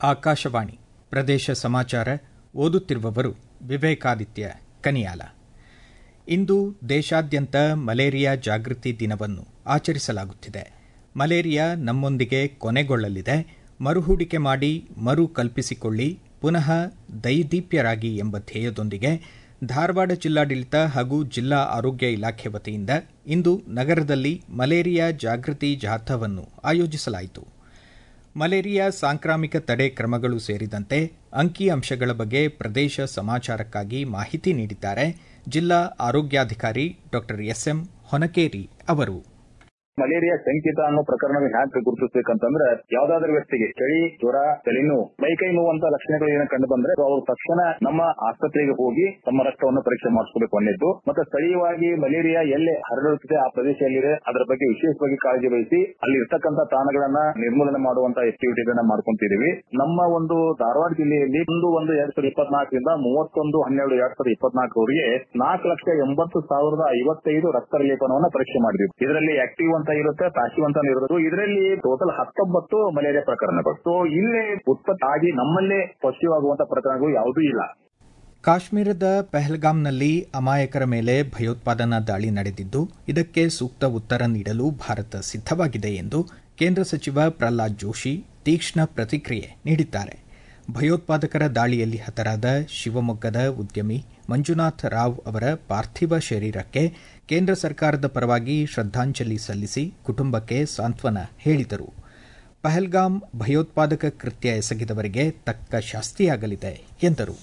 ಆಕಾಶವಾಣಿ ಪ್ರದೇಶ ಸಮಾಚಾರ ಓದುತ್ತಿರುವವರು ವಿವೇಕಾದಿತ್ಯ ಕನಿಯಾಲ ಇಂದು ದೇಶಾದ್ಯಂತ ಮಲೇರಿಯಾ ಜಾಗೃತಿ ದಿನವನ್ನು ಆಚರಿಸಲಾಗುತ್ತಿದೆ ಮಲೇರಿಯಾ ನಮ್ಮೊಂದಿಗೆ ಕೊನೆಗೊಳ್ಳಲಿದೆ ಮರುಹೂಡಿಕೆ ಮಾಡಿ ಮರು ಕಲ್ಪಿಸಿಕೊಳ್ಳಿ ಪುನಃ ದೈದೀಪ್ಯರಾಗಿ ಎಂಬ ಧ್ಯೇಯದೊಂದಿಗೆ ಧಾರವಾಡ ಜಿಲ್ಲಾಡಳಿತ ಹಾಗೂ ಜಿಲ್ಲಾ ಆರೋಗ್ಯ ಇಲಾಖೆ ವತಿಯಿಂದ ಇಂದು ನಗರದಲ್ಲಿ ಮಲೇರಿಯಾ ಜಾಗೃತಿ ಜಾಥಾವನ್ನು ಆಯೋಜಿಸಲಾಯಿತು ಮಲೇರಿಯಾ ಸಾಂಕ್ರಾಮಿಕ ತಡೆ ಕ್ರಮಗಳು ಸೇರಿದಂತೆ ಅಂಕಿ ಅಂಶಗಳ ಬಗ್ಗೆ ಪ್ರದೇಶ ಸಮಾಚಾರಕ್ಕಾಗಿ ಮಾಹಿತಿ ನೀಡಿದ್ದಾರೆ ಜಿಲ್ಲಾ ಆರೋಗ್ಯಾಧಿಕಾರಿ ಡಾ ಎಸ್ಎಂ ಹೊನಕೇರಿ ಅವರು ಮಲೇರಿಯಾ ಶಂಕಿತ ಅನ್ನೋ ಪ್ರಕರಣ ಹ್ಯಾಕ್ ಗುರುತಿಸಬೇಕಂತಂದ್ರೆ ಯಾವ್ದಾದ್ರು ವ್ಯಕ್ತಿಗೆ ಚಳಿ ಜ್ವರ ತಲೆನೋವು ಮೈಕೈ ನೋವಂತ ಲಕ್ಷಣಗಳು ಏನ ಕಂಡು ಬಂದ್ರೆ ಅವರು ತಕ್ಷಣ ನಮ್ಮ ಆಸ್ಪತ್ರೆಗೆ ಹೋಗಿ ತಮ್ಮ ರಕ್ತವನ್ನು ಪರೀಕ್ಷೆ ಮಾಡಿಸಬೇಕು ಅನ್ನಿದ್ದು ಮತ್ತೆ ಸ್ಥಳೀಯವಾಗಿ ಮಲೇರಿಯಾ ಎಲ್ಲಿ ಹರಡುತ್ತದೆ ಆ ಪ್ರದೇಶದಲ್ಲಿದೆ ಅದರ ಬಗ್ಗೆ ವಿಶೇಷವಾಗಿ ಕಾಳಜಿ ವಹಿಸಿ ಅಲ್ಲಿ ಇರ್ತಕ್ಕಂಥ ತಾಣಗಳನ್ನ ನಿರ್ಮೂಲನೆ ಮಾಡುವಂತ ಆಕ್ಟಿವಿಟಿಗಳನ್ನ ಮಾಡ್ಕೊಂತಿದೀವಿ ನಮ್ಮ ಒಂದು ಧಾರವಾಡ ಜಿಲ್ಲೆಯಲ್ಲಿ ಒಂದು ಒಂದು ಎರಡ್ ಸಾವಿರದ ಇಪ್ಪತ್ನಾಲ್ಕರಿಂದ ಮೂವತ್ತೊಂದು ಹನ್ನೆರಡು ಎರಡ್ ಸಾವಿರದ ಇಪ್ಪತ್ನಾಲ್ಕರವರೆಗೆ ನಾಲ್ಕು ಲಕ್ಷ ಎಂಬತ್ತು ಸಾವಿರದ ಐವತ್ತೈದು ರಕ್ತ ಲೇಪನವನ್ನ ಪರೀಕ್ಷೆ ಮಾಡಿದ್ವಿ ಇದರಲ್ಲಿ ಆಕ್ಟಿವ್ ಅಂತ ಇರುತ್ತೆ ಪ್ಯಾಸಿವ್ ಅಂತ ಇರುತ್ತೆ ಇದರಲ್ಲಿ ಟೋಟಲ್ ಹತ್ತೊಂಬತ್ತು ಮಲೇರಿಯಾ ಪ್ರಕರಣಗಳು ಸೊ ಇಲ್ಲೇ ಉತ್ಪತ್ತಿ ಆಗಿ ನಮ್ಮಲ್ಲೇ ಪಾಸಿಟಿವ್ ಆಗುವಂತ ಪ್ರಕರಣಗಳು ಯಾವುದೂ ಇಲ್ಲ ಕಾಶ್ಮೀರದ ಪಹಲ್ಗಾಮ್ನಲ್ಲಿ ಅಮಾಯಕರ ಮೇಲೆ ಭಯೋತ್ಪಾದನಾ ದಾಳಿ ನಡೆದಿದ್ದು ಇದಕ್ಕೆ ಸೂಕ್ತ ಉತ್ತರ ನೀಡಲು ಭಾರತ ಸಿದ್ದವಾಗಿದೆ ಎಂದು ಕೇಂದ್ರ ಸಚಿವ ಪ್ರಹ್ಲಾದ್ ಜೋಶಿ ತೀಕ್ಷ್ಣ ಪ್ರತಿಕ್ರಿಯೆ ನೀಡಿದ್ದಾರೆ ಭಯೋತ್ಪಾದಕರ ದಾಳಿಯಲ್ಲಿ ಹತರಾದ ಶಿವಮೊಗ್ಗದ ಉದ್ಯಮಿ ಮಂಜುನಾಥ್ ರಾವ್ ಅವರ ಪಾರ್ಥಿವ ಶರೀರಕ್ಕೆ ಕೇಂದ್ರ ಸರ್ಕಾರದ ಪರವಾಗಿ ಶ್ರದ್ದಾಂಜಲಿ ಸಲ್ಲಿಸಿ ಕುಟುಂಬಕ್ಕೆ ಸಾಂತ್ವನ ಹೇಳಿದರು ಪಹಲ್ಗಾಮ್ ಭಯೋತ್ಪಾದಕ ಕೃತ್ಯ ಎಸಗಿದವರಿಗೆ ತಕ್ಕ ಶಾಸ್ತಿಯಾಗಲಿದೆ ಎಂದರು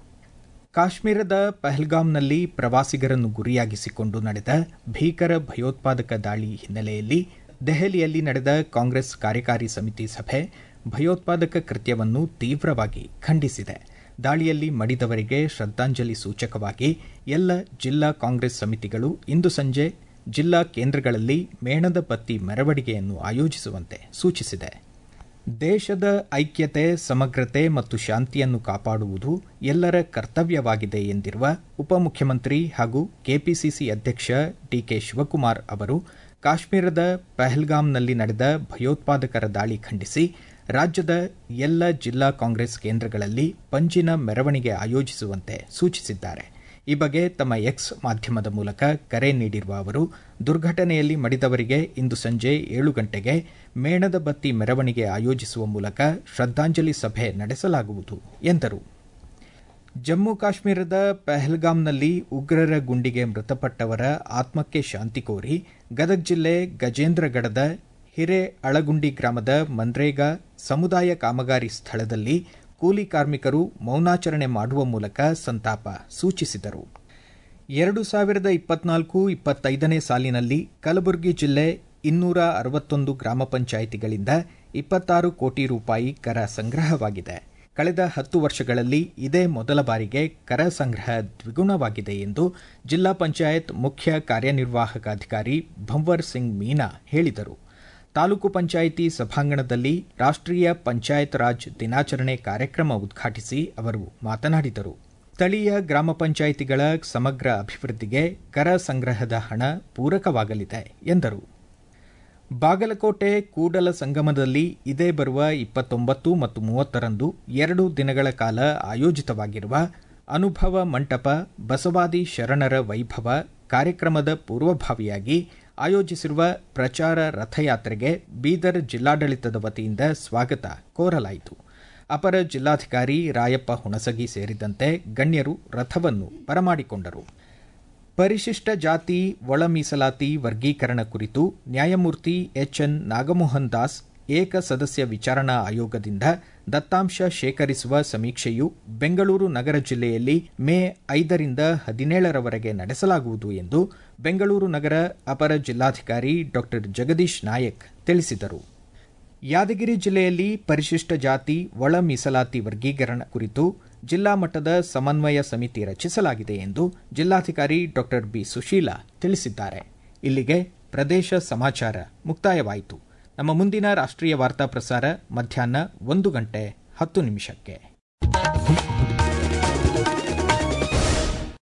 ಕಾಶ್ಮೀರದ ಪಹಲ್ಗಾಮ್ನಲ್ಲಿ ಪ್ರವಾಸಿಗರನ್ನು ಗುರಿಯಾಗಿಸಿಕೊಂಡು ನಡೆದ ಭೀಕರ ಭಯೋತ್ಪಾದಕ ದಾಳಿ ಹಿನ್ನೆಲೆಯಲ್ಲಿ ದೆಹಲಿಯಲ್ಲಿ ನಡೆದ ಕಾಂಗ್ರೆಸ್ ಕಾರ್ಯಕಾರಿ ಸಮಿತಿ ಸಭೆ ಭಯೋತ್ಪಾದಕ ಕೃತ್ಯವನ್ನು ತೀವ್ರವಾಗಿ ಖಂಡಿಸಿದೆ ದಾಳಿಯಲ್ಲಿ ಮಡಿದವರಿಗೆ ಶ್ರದ್ದಾಂಜಲಿ ಸೂಚಕವಾಗಿ ಎಲ್ಲ ಜಿಲ್ಲಾ ಕಾಂಗ್ರೆಸ್ ಸಮಿತಿಗಳು ಇಂದು ಸಂಜೆ ಜಿಲ್ಲಾ ಕೇಂದ್ರಗಳಲ್ಲಿ ಮೇಣದ ಬತ್ತಿ ಮೆರವಣಿಗೆಯನ್ನು ಆಯೋಜಿಸುವಂತೆ ಸೂಚಿಸಿದೆ ದೇಶದ ಐಕ್ಯತೆ ಸಮಗ್ರತೆ ಮತ್ತು ಶಾಂತಿಯನ್ನು ಕಾಪಾಡುವುದು ಎಲ್ಲರ ಕರ್ತವ್ಯವಾಗಿದೆ ಎಂದಿರುವ ಉಪಮುಖ್ಯಮಂತ್ರಿ ಹಾಗೂ ಕೆಪಿಸಿಸಿ ಅಧ್ಯಕ್ಷ ಡಿಕೆ ಶಿವಕುಮಾರ್ ಅವರು ಕಾಶ್ಮೀರದ ಪಹಲ್ಗಾಮ್ನಲ್ಲಿ ನಡೆದ ಭಯೋತ್ಪಾದಕರ ದಾಳಿ ಖಂಡಿಸಿ ರಾಜ್ಯದ ಎಲ್ಲ ಜಿಲ್ಲಾ ಕಾಂಗ್ರೆಸ್ ಕೇಂದ್ರಗಳಲ್ಲಿ ಪಂಜಿನ ಮೆರವಣಿಗೆ ಆಯೋಜಿಸುವಂತೆ ಸೂಚಿಸಿದ್ದಾರೆ ಈ ಬಗ್ಗೆ ತಮ್ಮ ಎಕ್ಸ್ ಮಾಧ್ಯಮದ ಮೂಲಕ ಕರೆ ನೀಡಿರುವ ಅವರು ದುರ್ಘಟನೆಯಲ್ಲಿ ಮಡಿದವರಿಗೆ ಇಂದು ಸಂಜೆ ಏಳು ಗಂಟೆಗೆ ಮೇಣದ ಬತ್ತಿ ಮೆರವಣಿಗೆ ಆಯೋಜಿಸುವ ಮೂಲಕ ಶ್ರದ್ದಾಂಜಲಿ ಸಭೆ ನಡೆಸಲಾಗುವುದು ಎಂದರು ಜಮ್ಮು ಕಾಶ್ಮೀರದ ಪಹಲ್ಗಾಮ್ನಲ್ಲಿ ಉಗ್ರರ ಗುಂಡಿಗೆ ಮೃತಪಟ್ಟವರ ಆತ್ಮಕ್ಕೆ ಶಾಂತಿ ಕೋರಿ ಗದಗ ಜಿಲ್ಲೆ ಗಜೇಂದ್ರಗಡದ ಹಿರೇ ಅಳಗುಂಡಿ ಗ್ರಾಮದ ಮನ್ರೇಗಾ ಸಮುದಾಯ ಕಾಮಗಾರಿ ಸ್ಥಳದಲ್ಲಿ ಕೂಲಿ ಕಾರ್ಮಿಕರು ಮೌನಾಚರಣೆ ಮಾಡುವ ಮೂಲಕ ಸಂತಾಪ ಸೂಚಿಸಿದರು ಎರಡು ಸಾವಿರದ ಇಪ್ಪತ್ನಾಲ್ಕು ಇಪ್ಪತ್ತೈದನೇ ಸಾಲಿನಲ್ಲಿ ಕಲಬುರಗಿ ಜಿಲ್ಲೆ ಇನ್ನೂರ ಅರವತ್ತೊಂದು ಗ್ರಾಮ ಪಂಚಾಯಿತಿಗಳಿಂದ ಇಪ್ಪತ್ತಾರು ಕೋಟಿ ರೂಪಾಯಿ ಕರ ಸಂಗ್ರಹವಾಗಿದೆ ಕಳೆದ ಹತ್ತು ವರ್ಷಗಳಲ್ಲಿ ಇದೇ ಮೊದಲ ಬಾರಿಗೆ ಕರ ಸಂಗ್ರಹ ದ್ವಿಗುಣವಾಗಿದೆ ಎಂದು ಜಿಲ್ಲಾ ಪಂಚಾಯತ್ ಮುಖ್ಯ ಕಾರ್ಯನಿರ್ವಾಹಕ ಅಧಿಕಾರಿ ಭಂವರ್ ಸಿಂಗ್ ಮೀನಾ ಹೇಳಿದರು ತಾಲೂಕು ಪಂಚಾಯಿತಿ ಸಭಾಂಗಣದಲ್ಲಿ ರಾಷ್ಟ್ರೀಯ ಪಂಚಾಯತ್ ರಾಜ್ ದಿನಾಚರಣೆ ಕಾರ್ಯಕ್ರಮ ಉದ್ಘಾಟಿಸಿ ಅವರು ಮಾತನಾಡಿದರು ಸ್ಥಳೀಯ ಗ್ರಾಮ ಪಂಚಾಯಿತಿಗಳ ಸಮಗ್ರ ಅಭಿವೃದ್ಧಿಗೆ ಕರ ಸಂಗ್ರಹದ ಹಣ ಪೂರಕವಾಗಲಿದೆ ಎಂದರು ಬಾಗಲಕೋಟೆ ಕೂಡಲ ಸಂಗಮದಲ್ಲಿ ಇದೇ ಬರುವ ಇಪ್ಪತ್ತೊಂಬತ್ತು ಮತ್ತು ಮೂವತ್ತರಂದು ಎರಡು ದಿನಗಳ ಕಾಲ ಆಯೋಜಿತವಾಗಿರುವ ಅನುಭವ ಮಂಟಪ ಬಸವಾದಿ ಶರಣರ ವೈಭವ ಕಾರ್ಯಕ್ರಮದ ಪೂರ್ವಭಾವಿಯಾಗಿ ಆಯೋಜಿಸಿರುವ ಪ್ರಚಾರ ರಥಯಾತ್ರೆಗೆ ಬೀದರ್ ಜಿಲ್ಲಾಡಳಿತದ ವತಿಯಿಂದ ಸ್ವಾಗತ ಕೋರಲಾಯಿತು ಅಪರ ಜಿಲ್ಲಾಧಿಕಾರಿ ರಾಯಪ್ಪ ಹುಣಸಗಿ ಸೇರಿದಂತೆ ಗಣ್ಯರು ರಥವನ್ನು ಬರಮಾಡಿಕೊಂಡರು ಪರಿಶಿಷ್ಟ ಜಾತಿ ಒಳ ಮೀಸಲಾತಿ ವರ್ಗೀಕರಣ ಕುರಿತು ನ್ಯಾಯಮೂರ್ತಿ ಎಚ್ಎನ್ ನಾಗಮೋಹನ್ ದಾಸ್ ಏಕ ಸದಸ್ಯ ವಿಚಾರಣಾ ಆಯೋಗದಿಂದ ದತ್ತಾಂಶ ಶೇಖರಿಸುವ ಸಮೀಕ್ಷೆಯು ಬೆಂಗಳೂರು ನಗರ ಜಿಲ್ಲೆಯಲ್ಲಿ ಮೇ ಐದರಿಂದ ಹದಿನೇಳರವರೆಗೆ ನಡೆಸಲಾಗುವುದು ಎಂದು ಬೆಂಗಳೂರು ನಗರ ಅಪರ ಜಿಲ್ಲಾಧಿಕಾರಿ ಡಾ ಜಗದೀಶ್ ನಾಯಕ್ ತಿಳಿಸಿದರು ಯಾದಗಿರಿ ಜಿಲ್ಲೆಯಲ್ಲಿ ಪರಿಶಿಷ್ಟ ಜಾತಿ ಒಳ ಮೀಸಲಾತಿ ವರ್ಗೀಕರಣ ಕುರಿತು ಜಿಲ್ಲಾ ಮಟ್ಟದ ಸಮನ್ವಯ ಸಮಿತಿ ರಚಿಸಲಾಗಿದೆ ಎಂದು ಜಿಲ್ಲಾಧಿಕಾರಿ ಡಾ ಬಿ ಸುಶೀಲಾ ತಿಳಿಸಿದ್ದಾರೆ ಇಲ್ಲಿಗೆ ಪ್ರದೇಶ ಸಮಾಚಾರ ಮುಕ್ತಾಯವಾಯಿತು ನಮ್ಮ ಮುಂದಿನ ರಾಷ್ಟ್ರೀಯ ವಾರ್ತಾ ಪ್ರಸಾರ ಮಧ್ಯಾಹ್ನ ಒಂದು ಗಂಟೆ ಹತ್ತು ನಿಮಿಷಕ್ಕೆ